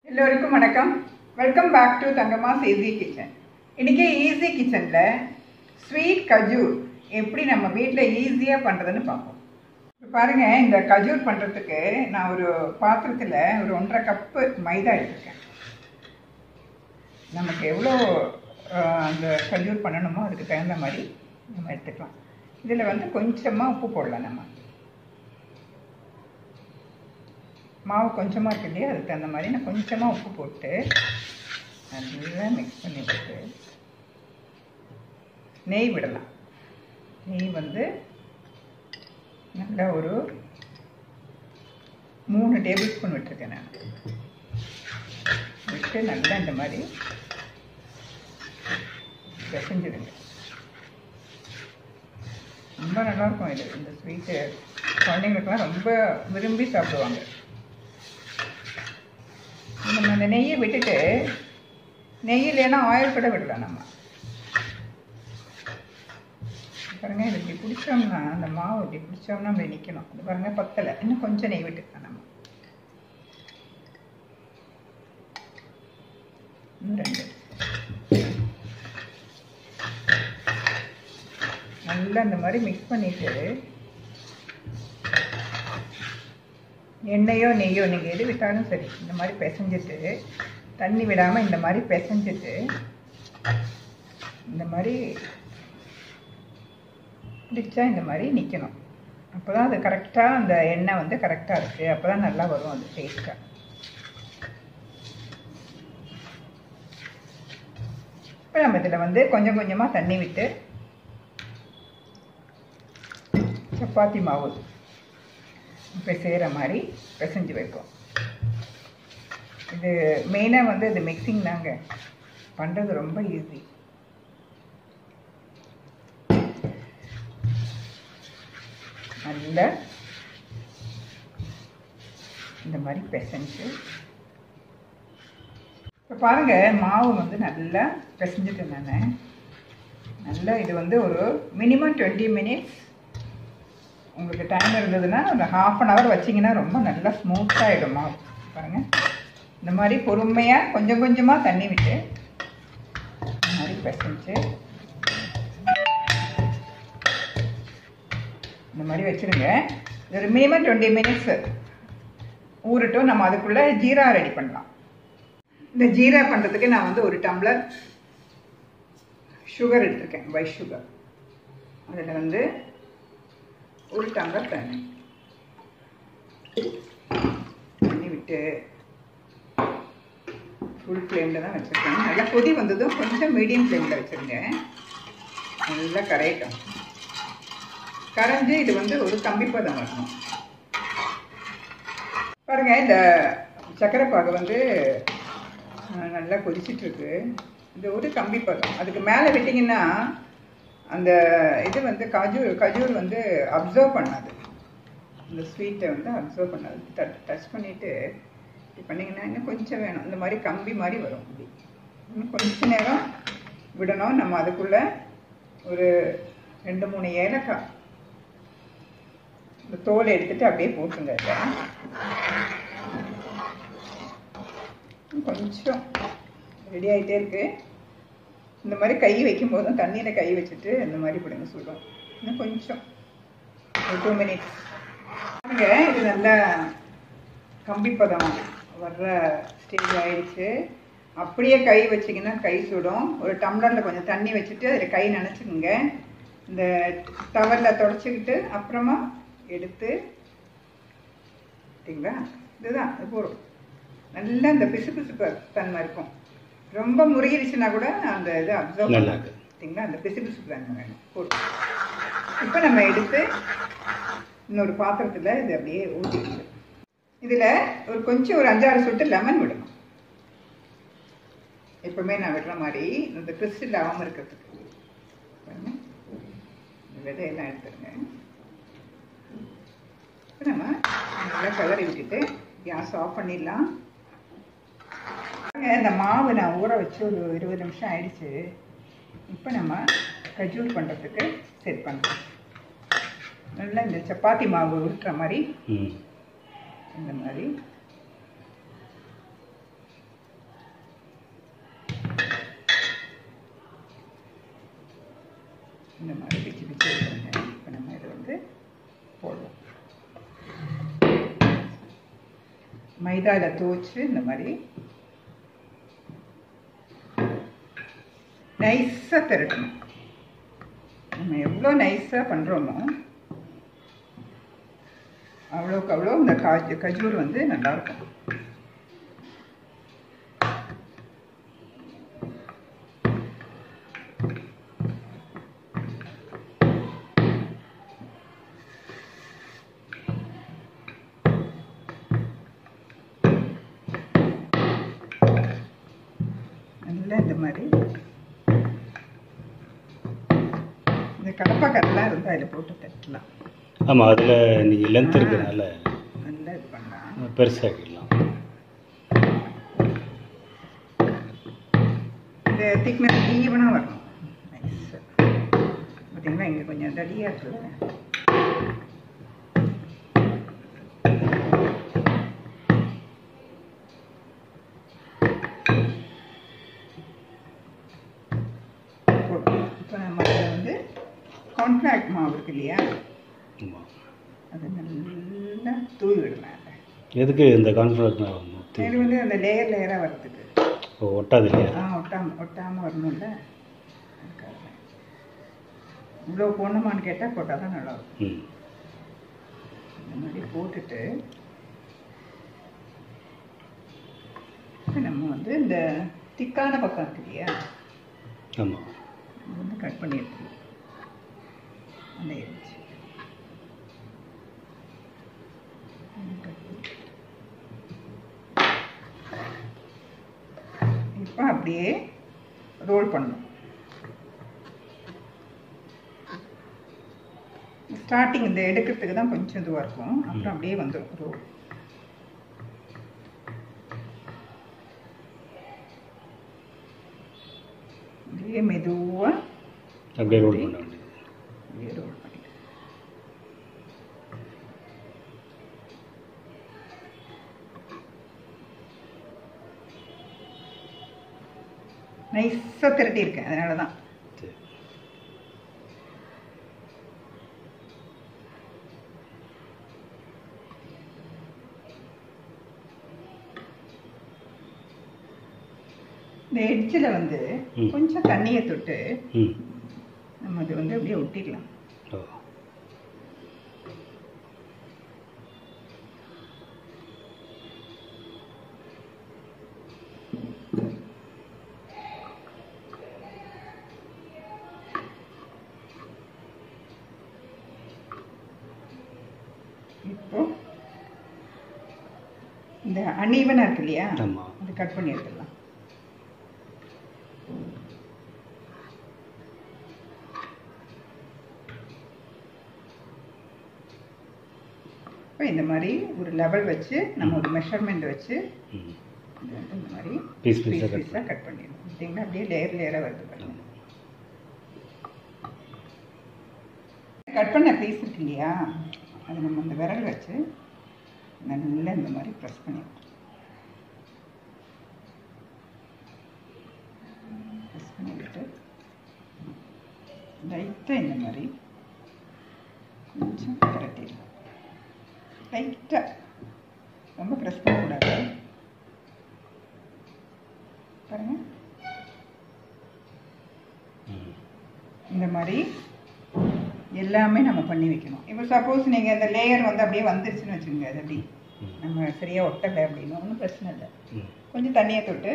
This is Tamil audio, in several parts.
எல்லோருக்கும் வணக்கம் welcome back to Thangamma's easy kitchen இன்னைக்கு ஈஸி கிச்சனில் ஸ்வீட் கஜூர் எப்படி நம்ம வீட்டில் ஈஸியாக பண்ணுறதுன்னு பார்ப்போம் இப்போ பாருங்கள் இந்த கஜூர் பண்ணுறதுக்கு நான் ஒரு பாத்திரத்தில் ஒரு ஒன்றரை கப்பு மைதா எடுத்துருக்கேன் நமக்கு எவ்வளோ அஹ், அந்த கஜூர் பண்ணணுமோ அதுக்கு தகுந்த மாதிரி நம்ம எடுத்துக்கலாம் இதில் வந்து கொஞ்சமாக உப்பு போடலாம் நம்ம மாவு கொஞ்சமாக இருக்கு இல்லையா அதுக்கு தகுந்த மாதிரி நான் கொஞ்சமாக உப்பு போட்டு நல்லா மிக்ஸ் பண்ணி விட்டு நெய் விடலாம் நெய் வந்து நல்லா ஒரு மூணு டேபிள் ஸ்பூன் விட்டுருக்கேன் நான் விட்டு நல்லா இந்த மாதிரி பிசைஞ்சிடுங்க ரொம்ப நல்லாயிருக்கும் இது இந்த ஸ்வீட்டு குழந்தைங்களுக்குலாம் ரொம்ப விரும்பி சாப்பிடுவாங்க நம்ம அந்த நெய்யை விட்டுட்டு நெய் இல்லைன்னா ஆயில் கூட விடலாம் நம்ம பாருங்க இது இப்படி பிடிச்சோம்னா அந்த மாவு இப்படி பிடிச்சோம்னா அப்படி நிற்கணும் இது பாருங்க பத்தலை இன்னும் கொஞ்சம் நெய் விட்டுக்கலாம் நம்ம இன்னும் ரெண்டு நல்லா இந்த மாதிரி மிக்ஸ் பண்ணிட்டு எண்ணெயோ நெய்யோ நீங்கள் எது விட்டாலும் சரி இந்த மாதிரி பிசைஞ்சிட்டு தண்ணி விடாமல் இந்த மாதிரி பிசைஞ்சிட்டு இந்த மாதிரி பிடிச்சா இந்த மாதிரி நிற்கணும் அப்போ தான் அது கரெக்டாக அந்த எண்ணெய் வந்து கரெக்டாக இருக்குது அப்போ தான் நல்லா வரும் அது டேஸ்ட்டாக இப்போ நம்ம இதில் வந்து கொஞ்சம் கொஞ்சமாக தண்ணி விட்டு சப்பாத்தி மாவு பிசைகிற மாதிரி பிசைஞ்சு வைப்போம் இது மெயினாக வந்து இது மிக்சிங் தாங்க பண்ணுறது ரொம்ப ஈஸி நல்லா இந்த மாதிரி பிசைஞ்சு இப்போ பாருங்கள் மாவு வந்து நல்லா பிசைஞ்சிட்டேன் நான் நல்லா இது வந்து ஒரு மினிமம் டுவெண்ட்டி மினிட்ஸ் உங்களுக்கு டைம் இருந்ததுன்னா ஒரு ஹாஃப் அன் ஹவர் வச்சிங்கன்னா ரொம்ப நல்லா ஸ்மூத்தாகிடும் மாவு பாருங்கள் இந்த மாதிரி பொறுமையாக கொஞ்சம் கொஞ்சமாக தண்ணி விட்டு இந்த மாதிரி பிசைஞ்சு இந்த மாதிரி வச்சுருங்க இது ஒரு மினிமம் டுவெண்ட்டி மினிட்ஸ் ஊறட்டும் நம்ம அதுக்குள்ளே ஜீரா ரெடி பண்ணலாம் இந்த ஜீரா பண்ணுறதுக்கு நான் வந்து ஒரு டம்ளர் சுகர் எடுத்திருக்கேன் ஒயிட் சுகர் அதில் வந்து ஒரு டம்ளர் தண்ணி தண்ணி விட்டு ஃபுல் ஃப்ளேமில் தான் வச்சுருக்கேன் நல்லா கொதி வந்ததும் கொஞ்சம் மீடியம் ஃப்ளேமில் வச்சுருங்க நல்லா கரையட்டும் கரைஞ்சி இது வந்து ஒரு கம்பி பதம் வரணும் பாருங்க இந்த சர்க்கரை பாகு வந்து அஹ், நல்லா கொதிச்சிட்ருக்கு இது ஒரு கம்பி பதம் அதுக்கு மேலே விட்டிங்கன்னா அந்த இது வந்து கஜூர் கஜூர் வந்து அப்சர்வ் பண்ணாது இந்த ஸ்வீட்டை வந்து அப்சர்வ் பண்ணாது டச் டச் பண்ணிவிட்டு இப்படி பண்ணிங்கன்னா இன்னும் கொஞ்சம் வேணும் இந்த மாதிரி கம்பி மாதிரி வரும் இப்படி இன்னும் கொஞ்ச நேரம் விடணும் நம்ம அதுக்குள்ளே ஒரு ரெண்டு மூணு ஏலக்காய் இந்த தோலை எடுத்துட்டு அப்படியே போட்டுங்க இதை. இன்னும் கொஞ்சம் ரெடி ஆகிட்டே இருக்கு இந்த மாதிரி கை வைக்கும் போதும் தண்ணியில் கை வச்சுட்டு இந்த மாதிரி பிடிங்க சுடும் இன்னும் கொஞ்சம் ஒரு டூ மினிட்ஸ் பாருங்க இது நல்லா கம்பிப்பதம் வர்ற ஸ்டேஜ் ஆயிடுச்சு அப்படியே கை வச்சிங்கன்னா கை சுடும் ஒரு டம்ளரில் கொஞ்சம் தண்ணி வச்சுட்டு அதில் கை நனைச்சுக்குங்க இந்த டவரில் தொடச்சிக்கிட்டு அப்புறமா எடுத்து சரிங்களா இதுதான் இது போதும் நல்லா இந்த பிசு பிசுப்பு தன்மை இருக்கும் ரொம்ப முருகிடுச்சுன்னா கூட அந்த இது அப்சர்வ் நல்லா பண்ணாது சரிங்களா அந்த பிசு பிசுப்பு தன்மை வேணும் போட்டு இப்போ நம்ம எடுத்து இன்னொரு பாத்திரத்தில் இது அப்படியே ஊற்றிக்கணும் இதில் ஒரு கொஞ்சம் ஒரு அஞ்சாறு சொட்டு லெமன் விடணும் எப்பவுமே நான் விடுற மாதிரி இந்த கிறிஸ்டல் ஆகாமல் இருக்கிறதுக்கு பாருங்க. இந்த விதையெல்லாம் எடுத்துருங்க இப்போ நம்ம நல்லா கலரி விட்டுட்டு கேஸ் ஆஃப் பண்ணிடலாம் பாருங்க, இந்த மாவு நான் ஊற வச்சு ஒரு இருபது நிமிஷம் ஆயிடுச்சு இப்போ நம்ம கஜூர் பண்ணுறதுக்கு செட் பண்ணுறோம் நல்லா இந்த சப்பாத்தி மாவு உருட்டுற மாதிரி ம் இந்த மாதிரி மைதாவில் துவச்சு இந்த மாதிரி நைஸாக திரட்டணும் நம்ம எவ்வளோ நைஸாக பண்ணுறோமோ அவ்வளோக்கு அவ்வளோ இந்த காஜு கஜூர் வந்து நல்லாயிருக்கும் நல்லா இந்த மாதிரி இந்த கடப்பாக்கரெல்லாம் இருந்தால் அதில் போட்டு தட்டலாம் ஆமாம் அதில் நீங்கள் லென்த் இருக்கிறனால நல்லா இது பண்ணலாம் பெருசாக்கிடலாம் இந்த திக்னஸ் ஈவனாக வரணும் நைஸ் பார்த்தீங்களா இங்கே கொஞ்சம் தடியாக இருக்குல்ல போதும். இப்போ நம்ம அதில் வந்து கான்ஃப்ளாக்ட் மாவு இருக்கு இல்லையா ஆமாம் அது நல்லா தூவி விடலாம் அதை எதுக்கு இந்த கான்ஃபிடன்ஸ் ஆகணும் இது வந்து அந்த லேயர் லேயராக வர்றதுக்கு ஓ ஒட்டாது இல்லையா ஆ ஒட்டாம ஒட்டாமல் வரணும்ல அதுக்காக இவ்வளோ போடணுமான்னு கேட்டால் போட்டால் தான் நல்லாயிருக்கும் ம் இந்த மாதிரி போட்டுட்டு இப்ப நம்ம வந்து இந்த திக்கான பக்கம் இருக்கு இல்லையா ஆமாம் அது வந்து கட் பண்ணி எடுத்துக்கலாம் அந்த இருந்துச்சு இப்போ அப்படியே ரோல் பண்ணணும் ஸ்டார்டிங் இந்த எடுக்கிறதுக்கு தான் கொஞ்சம் இதுவாக இருக்கும் அப்புறம் அப்படியே வந்துடும் ரோல் அப்படியே மெதுவாக அப்படியே ரோல் பண்ண வேண்டியது அப்படியே ரோல் பண்ணிட்டு நைஸாக திரட்டியிருக்கேன் அதனால தான் சரி இந்த எட்ஜில் வந்து ம். கொஞ்சம் தண்ணியை தொட்டு ம் நம்ம அது வந்து அப்படியே ஒட்டிடலாம் ஓ இப்போ இந்த அனீவனாக இருக்கு இல்லையா ஆமாம் அது கட் பண்ணி எடுத்துடலாம் இப்போ இந்த மாதிரி ஒரு லெவல் வச்சு நம்ம ஒரு மெஷர்மெண்ட் வச்சு ம் இது வந்து இந்த மாதிரி பீஸ் பீஸாக கட் பீஸாக கட் பண்ணிடணும் பார்த்தீங்கன்னா அப்படியே லேயர் லேயராக வருது பாருங்க கட் பண்ண பீஸ் இருக்கு இல்லையா அது நம்ம இந்த விரல் வச்சு நல்லா இந்த மாதிரி ப்ரெஸ் பண்ணி ப்ரெஸ் பண்ணி விட்டு லைட்டாக இந்த மாதிரி கொஞ்சம் திரட்டிடலாம் லைட்டாக ரொம்ப ப்ரெஸ் பண்ணக்கூடாது பாருங்க ம் இந்த மாதிரி எல்லாமே நம்ம பண்ணி வைக்கணும் இப்போ சப்போஸ் நீங்கள் இந்த லேயர் வந்து அப்படியே வந்துருச்சுன்னு வச்சுக்கோங்க அது அப்படி ம் நம்ம சரியாக ஒட்டலை அப்படின்னு ஒன்றும் பிரச்சனை இல்லை ம் கொஞ்சம் தண்ணியை தொட்டு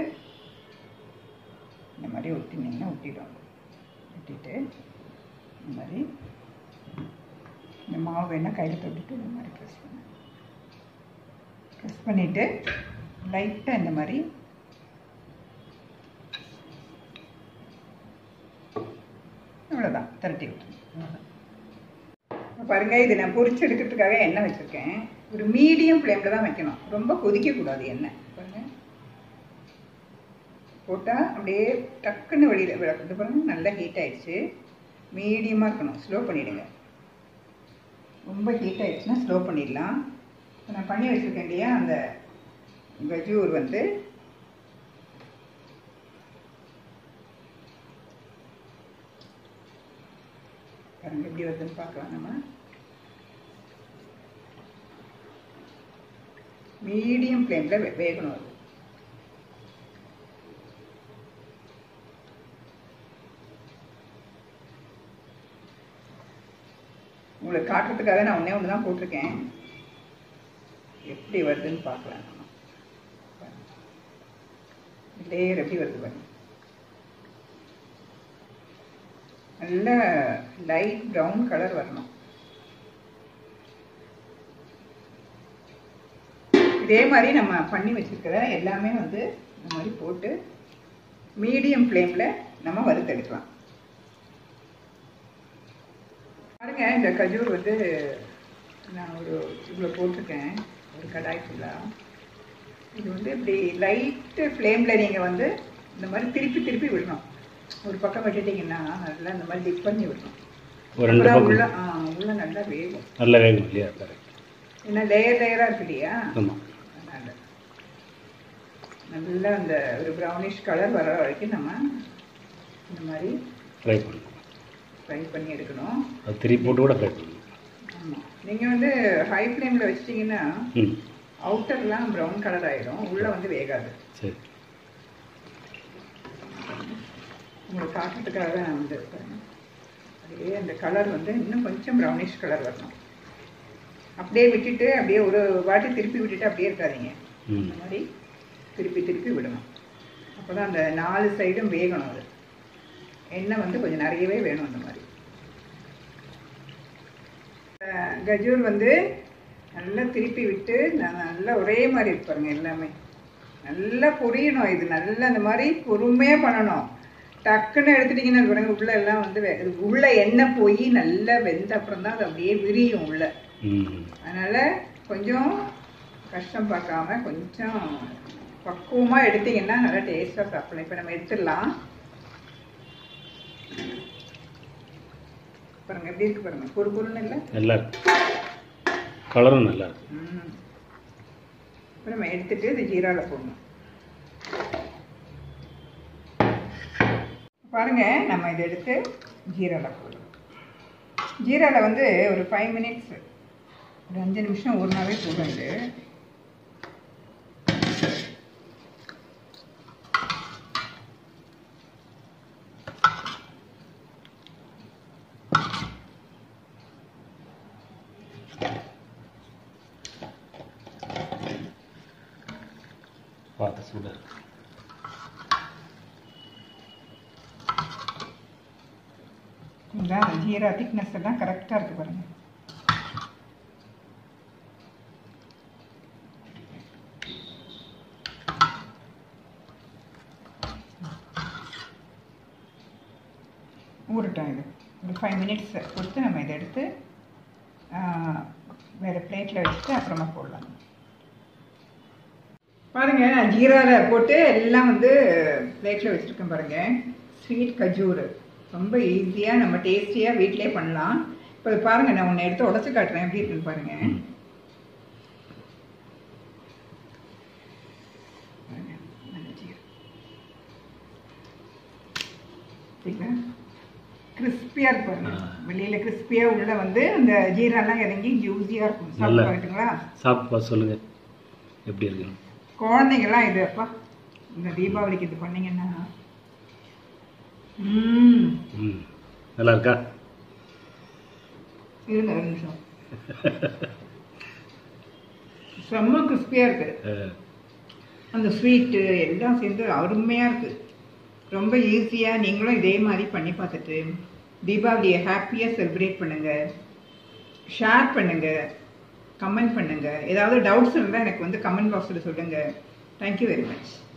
இந்த மாதிரி ஒட்டினீங்கன்னா ஒட்டிடும் ஒட்டிட்டு இந்த மாதிரி இந்த மாவு வேணால் கையில் தொட்டுட்டு இந்த மாதிரி ப்ரெஸ் பண்ணு ப்ரெஸ் பண்ணிவிட்டு லைட்டாக இந்த மாதிரி அவ்வளோதான் திரட்டி விட்டுருங்க அவ்வளோதான் இப்ப பாருங்க இது நான் பொரிச்சு எடுக்கிறதுக்காக எண்ணெய் வச்சிருக்கேன் ஒரு மீடியம் ஃப்ளேமில் தான் வைக்கணும் ரொம்ப கொதிக்கக்கூடாது எண்ணெய் பாருங்க போட்டால் அப்படியே டக்குன்னு வெளியில் இது பாருங்க நல்லா ஹீட் ஆயிடுச்சு மீடியமாக இருக்கணும் ஸ்லோ பண்ணிடுங்க ரொம்ப ஹீட் ஆயிடுச்சுன்னா ஸ்லோ பண்ணிடலாம் இப்போ நான் பண்ணி வச்சுருக்கேன் இல்லையா அந்த கஜூர் வந்து பாருங்க எப்படி வருதுன்னு பார்க்கலாம் நம்ம மீடியம் ஃப்ளேமில் வேகணும் அது உங்களுக்கு காட்டுறதுக்காக நான் ஒன்றே ஒன்று தான் போட்டிருக்கேன் எப்படி வருதுன்னு பார்க்கலாம் நம்ம லேயர் எப்படி வருது பாருங்க நல்ல லைட் ப்ரௌன் கலர் வரணும் இதே மாதிரி நம்ம பண்ணி வச்சிருக்கிற எல்லாமே வந்து இந்த மாதிரி போட்டு மீடியம் ஃப்ளேமில் நம்ம வறுத்தெடுக்கலாம் பாருங்க இந்த கஜூர் வந்து நான் ஒரு இவ்வளோ போட்டிருக்கேன் ஒரு கடாய் ஃபுல்லாக இது வந்து இப்படி லைட்டு ஃப்ளேமில் நீங்கள் வந்து இந்த மாதிரி திருப்பி திருப்பி விடணும் ஒரு பக்கம் விட்டுட்டிங்கன்னா நல்லா இந்த மாதிரி டிப் பண்ணி விடணும் ஒரு ரெண்டு அப்பதான் பக்கம் உள்ள ஆ உள்ள நல்லா வேகும் நல்ல வேகம் இல்லையா கரெக்ட் ஏன்னா லேயர் லேயராக இருக்கு இல்லையா ஆமாம் அதனால நல்லா அந்த ஒரு ப்ரௌனிஷ் கலர் வர வரைக்கும் நம்ம இந்த மாதிரி ஃப்ரை பண்ணணும் ஃப்ரை பண்ணி எடுக்கணும் அது திருப்பி போட்டு கூட ஃப்ரை பண்ணணும் ஆமாம் நீங்கள் வந்து ஹை ஃப்ளேமில் வச்சிட்டிங்கன்னா ம் அவுட்டர்லாம் ப்ரௌன் கலர் ஆயிடும் உள்ளே வந்து வேகாது சரி உங்களுக்கு காட்டுறதுக்காக தான் நான் வந்து பாருங்க. அப்படியே அந்த கலர் வந்து இன்னும் கொஞ்சம் ப்ரௌனிஷ் கலர் வரணும் அப்படியே விட்டுட்டு அப்படியே ஒரு வாட்டி திருப்பி விட்டுட்டு அப்படியே இருக்காதீங்க ம் இந்த மாதிரி திருப்பி திருப்பி விடணும் அப்போ தான் அந்த நாலு சைடும் வேகணும் அது எண்ணெய் வந்து கொஞ்சம் நிறையவே வேணும் அந்த மாதிரி அஹ் கஜூர் வந்து நல்லா திருப்பி விட்டு ந- நல்லா ஒரே மாதிரி இருக்கு பாருங்க எல்லாமே நல்லா பொரியணும் இது நல்லா இந்த மாதிரி பொறுமையாக பண்ணணும் டக்குன்னு எடுத்துட்டிங்கன்னா இது பாருங்க உள்ள எல்லாம் வந்து வே- இது உள்ள எண்ணெய் போய் நல்லா வெந்த அப்புறம் தான் அது அப்படியே விரியும் உள்ள ம் அதனால கொஞ்சம் கஷ்டம் பார்க்காம கொஞ்சம் பக்குவமாக எடுத்தீங்கன்னா நல்லா டேஸ்ட்டாக சாப்பிடலாம் இப்போ நம்ம எடுத்துடலாம் பாருங்க எப்படி இருக்கு பாருங்க பொறு பொருன்னு இல்லை நல்லா இருக்கு கலரும் நல்லா இருக்கு ம் இப்போ நம்ம எடுத்துட்டு இது ஜீராவில் போடணும் பாருங்க நம்ம இதை எடுத்து ஜீராவில் போடணும் ஜீராவில் வந்து ஒரு ஃபைவ் மினிட்ஸ் ஒரு அஞ்சு நிமிஷம் ஊறினாவே போதும் இது பார்த்து சூடாக இருக்கு இதான் ஜீரா திக்னஸ் எல்லாம் கரெக்டாக இருக்கு பாருங்க ஊறட்டும் இது ஒரு ஃபைவ் மினிட்ஸ் கொடுத்து நம்ம இதை எடுத்து ஆஹ், வேற பிளேட்டில் வச்சுட்டு அப்புறமா போடலாம் பாருங்க நான் ஜீராவில் போட்டு எல்லாம் வந்து பிளேட்டில் வச்சுருக்கேன் பாருங்க ஸ்வீட் கஜூர் ரொம்ப ஈஸியாக நம்ம டேஸ்டியாக வீட்டிலே பண்ணலாம் இப்போ இது பாருங்க நான் உன்னை எடுத்து உடச்சி காட்டுறேன் எப்படி இருக்குன்னு பாருங்க பாருங்க, நல்ல ஜீரா. சரிங்களா கிறிஸ்பியாக இருக்கு பாருங்க ஆ. வெளியில கிறிஸ்பியாக உள்ள வந்து அந்த ஜீராலாம் இறங்கி ஜூஸியாக இருக்கும் நல்லா. சாப்பிட்டு பாருங்களா சாப்பிட்டு பார்த்து சொல்லுங்கள் எப்படி இருக்குன்னு குழந்தைங்கெல்லாம் இது அப்பா இந்த தீபாவளிக்கு இது பண்ணீங்கன்னா ம் ம் நல்லா இருக்கா இருங்க ஒரு நிமிஷம் செம்ம கிறிஸ்பியாக இருக்கு அஹ், அந்த ஸ்வீட்டு எல்லாம் சேர்ந்து அருமையாக இருக்கு ரொம்ப ஈஸியாக நீங்களும் இதே மாதிரி பண்ணி பார்த்துட்டு தீபாவளியை ஹாப்பியாக செலிப்ரேட் பண்ணுங்க ஷேர் பண்ணுங்க கமெண்ட் பண்ணுங்க ஏதாவது டவுட்ஸ் இருந்தால் எனக்கு வந்து கமெண்ட் பாக்ஸில் சொல்லுங்க தேங்க்யூ வெரி மச்